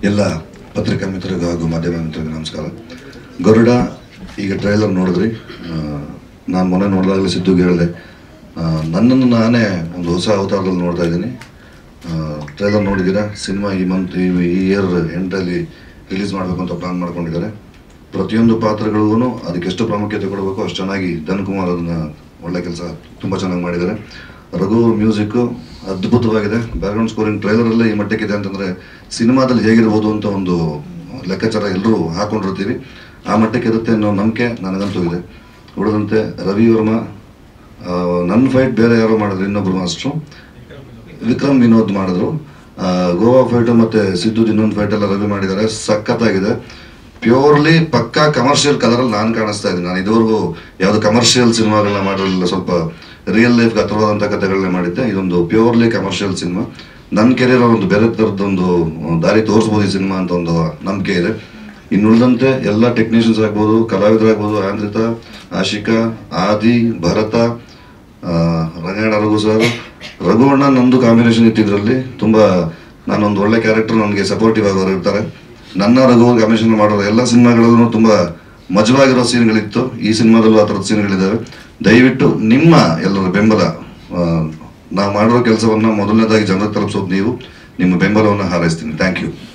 ಎಲ್ಲ ಪತ್ರಿಕಾ ಮಿತ್ರರಿಗೂ ಹಾಗೂ ಮಾಧ್ಯಮ ಮಿತ್ರರಿಗೂ ನಮಸ್ಕಾರ ಗರುಡ ಈಗ ಟ್ರೈಲರ್ ನೋಡಿದ್ರಿ ನಾನು ಮೊನ್ನೆ ನೋಡಿದಾಗಲೇ ಸಿದ್ದುಗೆ ಹೇಳಿದೆ ಆ, ನನ್ನನ್ನು ನಾನೇ ಒಂದು ಹೊಸ ಅವತಾರದಲ್ಲಿ ನೋಡ್ತಾ ಇದ್ದೀನಿ ಟ್ರೈಲರ್ ನೋಡಿದ್ದೀರಾ ಸಿನಿಮಾ ಈ ಮಂತ್ ಈ ಇಯರ್ ಎಂಟಲ್ಲಿ ರಿಲೀಸ್ ಮಾಡಬೇಕು ಅಂತ ಪ್ಲಾನ್ ಮಾಡ್ಕೊಂಡಿದ್ದಾರೆ ಪ್ರತಿಯೊಂದು ಪಾತ್ರಗಳಿಗೂ ಅದಕ್ಕೆ ಎಷ್ಟು ಪ್ರಾಮುಖ್ಯತೆ ಕೊಡಬೇಕು ಅಷ್ಟು ಚೆನ್ನಾಗಿ ಧನ್ ಕುಮಾರ್ ಅದನ್ನ ಒಳ್ಳೆ ಕೆಲಸ ತುಂಬ ಚೆನ್ನಾಗಿ ಮಾಡಿದ್ದಾರೆ ರಘು ಮ್ಯೂಸಿಕ್ ಅದ್ಭುತವಾಗಿದೆ ಬ್ಯಾಕ್ಗ್ರೌಂಡ್ ಸ್ಕೋರಿಂಗ್ ಟ್ರೈಲರಲ್ಲೇ ಈ ಮಟ್ಟಕ್ಕಿದೆ ಅಂತಂದ್ರೆ ಸಿನಿಮಾದಲ್ಲಿ ಹೇಗಿರ್ಬೋದು ಅಂತ ಒಂದು ಲೆಕ್ಕಾಚಾರ ಎಲ್ಲರೂ ಹಾಕೊಂಡಿರ್ತೀವಿ ಆ ಮಟ್ಟಕ್ಕೆ ಇರುತ್ತೆ ಅನ್ನೋ ನಂಬಿಕೆ ನನಗಂತೂ ಇದೆ ಉಳಿದಂತೆ ರವಿ ವರ್ಮ ಆ, ನನ್ನ ಫೈಟ್ ಬೇರೆ ಯಾರೋ ಮಾಡಿದ್ರು ಇನ್ನೊಬ್ರು ಮಾಸ್ಟ್ರು ವಿಕ್ರಮ್ ವಿನೋದ್ ಮಾಡಿದ್ರು ಆ, ಗೋವಾ ಫೈಟ್ ಮತ್ತೆ ಸಿದ್ದು ಇನ್ನೊಂದು ಫೈಟ್ ಎಲ್ಲ ರವಿ ಮಾಡಿದ್ದಾರೆ ಸಖತ್ತಾಗಿದೆ ಪ್ಯೂರ್ಲಿ ಪಕ್ಕಾ ಕಮರ್ಷಿಯಲ್ ಕಲರಲ್ಲಿ ನಾನು ಕಾಣಿಸ್ತಾ ಇದ್ದೀನಿ ನಾನು ಇದುವರೆಗೂ ಯಾವುದು ಕಮರ್ಷಿಯಲ್ ಸಿನಿಮಾಗಳನ್ನ ಮಾಡಿರಲಿಲ್ಲ ಸ್ವಲ್ಪ ರಿಯಲ್ ಲೈಫ್ ಹತ್ರವಾದಂಥ ಕಥೆಗಳನ್ನೇ ಮಾಡಿದ್ದೆ ಇದೊಂದು ಪ್ಯೂರ್ಲಿ ಕಮರ್ಷಿಯಲ್ ಸಿನಿಮಾ ನನ್ನ ಕೆರಿಯರ್ ಒಂದು ಬೇರೆ ಥರದ್ದೊಂದು ದಾರಿ ತೋರಿಸ್ಬೋದು ಈ ಸಿನಿಮಾ ಅಂತ ಒಂದು ನಂಬಿಕೆ ಇದೆ ಇನ್ನುಳಿದಂತೆ ಎಲ್ಲ ಟೆಕ್ನಿಷಿಯನ್ಸ್ ಆಗ್ಬೋದು ಕಲಾವಿದರಾಗ್ಬೋದು ಆಂದ್ರಿತ ಆಶಿಕಾ ಆದಿ ಭರತ ಆ, ರಂಗಾಯಣ ರಘು ಸರ್ ರಘು ಅಣ್ಣ ನಂದು ಕಾಂಬಿನೇಷನ್ ಇತ್ತಿದ್ರಲ್ಲಿ ತುಂಬಾ ನಾನೊಂದು ಒಳ್ಳೆ ಕ್ಯಾರೆಕ್ಟರ್ ನನಗೆ ಸಪೋರ್ಟಿವ್ ಆಗೋರು ಇರ್ತಾರೆ ನನ್ನ ರಘು ಕಾಂಬಿನೇಷನ್ ಮಾಡೋರು ಎಲ್ಲ ಸಿನಿಮಾಗಳಲ್ಲೂ ತುಂಬಾ ಮಜವಾಗಿರೋ ಸೀನ್ಗಳಿತ್ತು ಈ ಸಿನಿಮಾದಲ್ಲೂ ಆ ಥರದ ಸೀನ್ಗಳಿದ್ದಾವೆ ದಯವಿಟ್ಟು ನಿಮ್ಮ ಎಲ್ಲರ ಬೆಂಬಲ ಆ, ನಾವು ಮಾಡಿರೋ ಕೆಲಸವನ್ನ ಮೊದಲನೇದಾಗಿ ಜನರಿಗೆ ತಲುಪಿಸೋದು ನೀವು ನಿಮ್ಮ ಬೆಂಬಲವನ್ನು ಹಾರೈಸ್ತೀನಿ ಥ್ಯಾಂಕ್ ಯು